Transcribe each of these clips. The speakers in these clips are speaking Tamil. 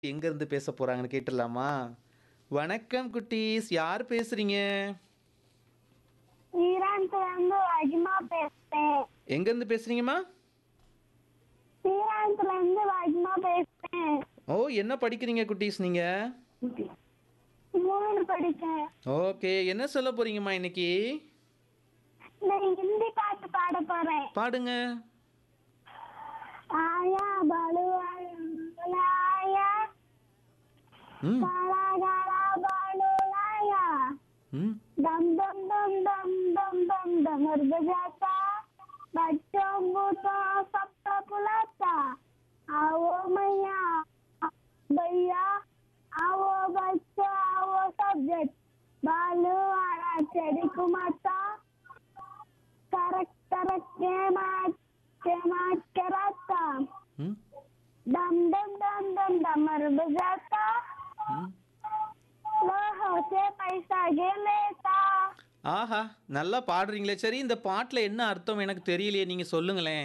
எங்க இருந்து பேச போறாங்கன்னு கேட்டுடலாமா வணக்கம் குட்டீஸ் யார் பேசுறீங்க ஸ்ரீராம்ல இருந்து வஜ்மா பேசுறேன் எங்க இருந்து பேசுறீங்கம்மா ஸ்ரீராம்ல இருந்து வஜ்மா பேசுறேன் ஓ என்ன படிக்கிறீங்க குட்டீஸ் நீங்க மூணு படிக்கேன் ஓகே என்ன சொல்ல போறீங்கம்மா இன்னைக்கு நான் ஹிந்தி பாட்டு பாட போறேன் பாடுங்க ஆயா பாலு ஆயா ம் காலா காலா பாலு ஆயா ம் दम दम दम दम दम दम डमर बजाता बच्चों को तो सबका बुलाता आओ मैया भैया आओ बच्चों आओ सब्जेक्ट बालू आरा चढ़ी कुमाता करक करक के माच के माच कराता ம் दम दम दम दम डमर बजाता ம் लोहो से पैसा गे लेता ஆஹா நல்லா பாடுறீங்களே சரி இந்த பாட்டில் என்ன அர்த்தம் எனக்கு தெரியலையே நீங்க சொல்லுங்களேன்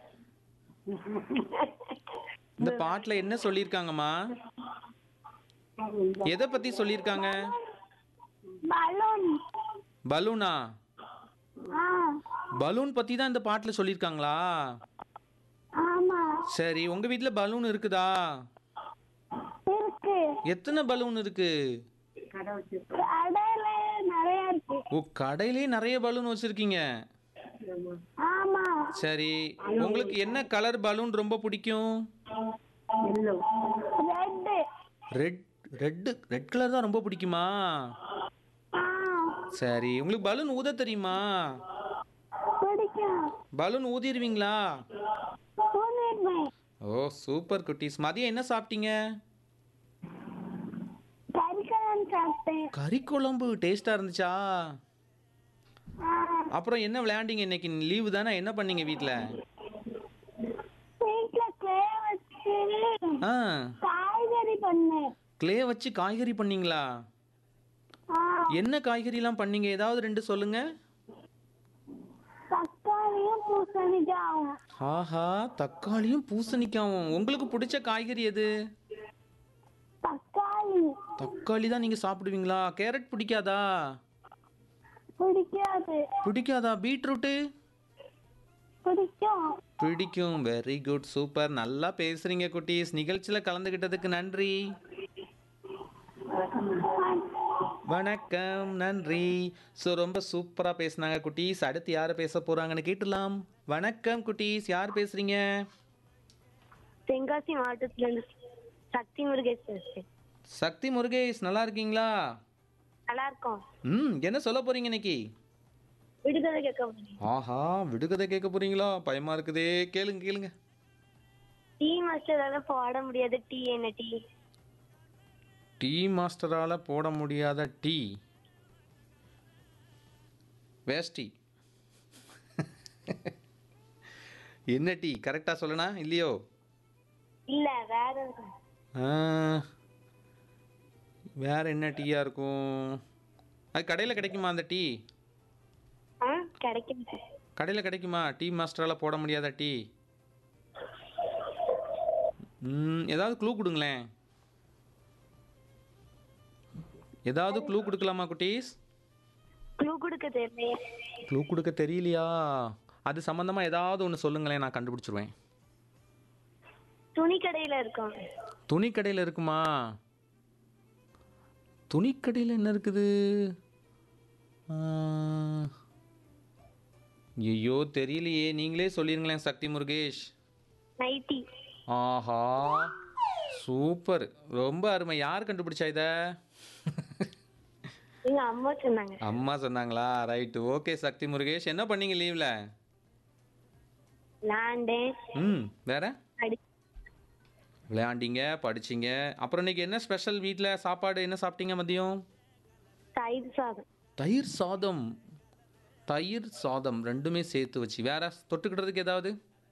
இந்த பாட்டில் என்ன சொல்லியிருக்காங்கம்மா எதை பத்தி சொல்லியிருக்காங்க balloon பலூனா हाँ பலூன் பத்தி தான் இந்த பாட்டில் சொல்லியிருக்காங்களா ஆமா சரி உங்க வீட்ல பலூன் இருக்குதா இருக்கு எத்தனை பலூன் இருக்கு கடையில நிறைய இருக்கு ஓ கடையிலே நிறைய பலூன் வச்சிருக்கீங்க ஆமா சரி உங்களுக்கு என்ன கலர் பலூன் ரொம்ப பிடிக்கும் red red red red colour தான் ரொம்ப பிடிக்குமா ஆ சரி உங்களுக்கு பலூன் ஊத தெரியுமா பிடிக்கும் பலூன் ஊதிடுவீங்களா ஊனிடுவேன் ஓ சூப்பர் குட்டீஸ் மதியம் என்ன சாப்பிட்டீங்க கறிக்கலன் சாப்பிட்டேன் கறி குழம்பு டேஸ்டா இருந்துச்சா ஆ, அப்புறம் என்ன விளையாண்டீங்க இன்னைக்கு லீவு தானே என்ன பண்ணீங்க வீட்டில் வீட்டுல கிளே வச்சு ஆ காய்கறி பண்ணேன் க்ளே வச்சு காய்கறி பண்ணீங்களா ஆ, என்ன காய்கறிலாம் பண்ணீங்க ஏதாவது ரெண்டு சொல்லுங்க தக்காளியும் பூசணிக்காவும் ஆஹா தக்காளியும் பூசணிக்காவும் உங்களுக்கு பிடிச்ச காய்கறி எது தக்காளி தக்காளி தான் நீங்க சாப்பிடுவீங்களா கேரட் பிடிக்காதா பிடிக்காது பிடிக்காதா பீட்ரூட்டு பிடிக்கும் பிடிக்கும் வெரி குட் சூப்பர் நல்லா பேசுறீங்க குட்டீஸ் நிகழ்ச்சியில் கலந்துக்கிட்டதுக்கு நன்றி வணக்கம் நன்றி ஸோ ரொம்ப சூப்பராக பேசுனாங்க குட்டீஸ் அடுத்து யார் பேச போகிறாங்கன்னு கேட்டுலாம் வணக்கம் குட்டீஸ் யார் பேசுறீங்க தென்காசி மாவட்டத்துல இருந்து சக்தி முருகேஷ் பேசுறேன் சக்தி முருகேஷ் நல்லா இருக்கீங்களா நல்லா இருக்கோம் ம் என்ன சொல்ல போறீங்க இன்னைக்கு விடுதலை கேட்க போறேன் ஆஹா விடுகதை கேட்க போறீங்களா பயமா இருக்குதே கேளுங்க கேளுங்க டீ மாஸ்டரால போட முடியாத டீ என்ன டீ டீ மாஸ்டரால போட முடியாத டீ வேஷ்டி என்ன டீ கரெக்டா சொல்லனா இல்லையோ இல்ல வேற இருக்கும். ஆ, வேற என்ன டீயா இருக்கும் அது கடையில் கிடைக்குமா அந்த டீ ஆ கிடைக்கும் சார் கடையில் கிடைக்குமா டீ மாஸ்டரால போட முடியாத டீ ம், ஏதாவது க்ளூ கொடுங்களேன் ஏதாவது க்ளூ கொடுக்கலாமா குட்டீஸ் க்ளூ கொடுக்க தெரியலையே க்ளூ கொடுக்க தெரியலையா அது சம்மந்தமா ஏதாவது ஒன்று சொல்லுங்களேன் நான் கண்டுபிடிச்சிருவேன் துணி கடையில இருக்கும் துணி கடையில் இருக்குமா துணி கடையில் என்ன இருக்குது ஆ, ஐயோ தெரியலையே நீங்களே சொல்லிருங்களேன் சக்தி முருகேஷ் நைட்டி ஆஹா சூப்பர் ரொம்ப அருமை யார் கண்டுபிடிச்சா இத எங்க அம்மா சொன்னாங்க அம்மா சொன்னாங்களா ரைட்டு ஓகே சக்தி முருகேஷ் என்ன பண்ணீங்க லீவ்ல லாண்டேன் ம் வேற அடி விளையாண்டீங்க படிச்சீங்க அப்புறம் இன்னைக்கு என்ன ஸ்பெஷல் வீட்டில் சாப்பாடு என்ன சாப்பிட்டீங்க மதியம் தயிர் சாதம் தயிர் சாதம் தயிர் சாதம் ரெண்டுமே சேர்த்து வச்சு வேற தொட்டுக்கிட்டதுக்கு ஏதாவது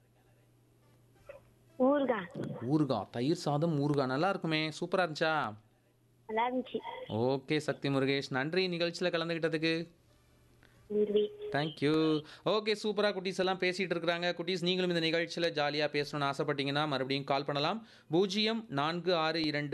ஊறுகாய் ஊறுகாய் தயிர் சாதம் ஊறுகாய் நல்லா இருக்குமே சூப்பராக இருந்துச்சா நல்லா இருந்துச்சு ஓகே சக்தி முருகேஷ் நன்றி நிகழ்ச்சியில் கலந்துக்கிட்டதுக்கு நன்றி தேங்க்யூ ஓகே சூப்பராக குட்டீஸ் எல்லாம் பேசிகிட்டு இருக்கிறாங்க குட்டீஸ் நீங்களும் இந்த நிகழ்ச்சியில் ஜாலியாக பேசணும்னு ஆசைப்பட்டீங்கன்னா மறுபடியும் கால் பண்ணலாம் பூஜ்ஜியம் நான்கு ஆறு இரண்டு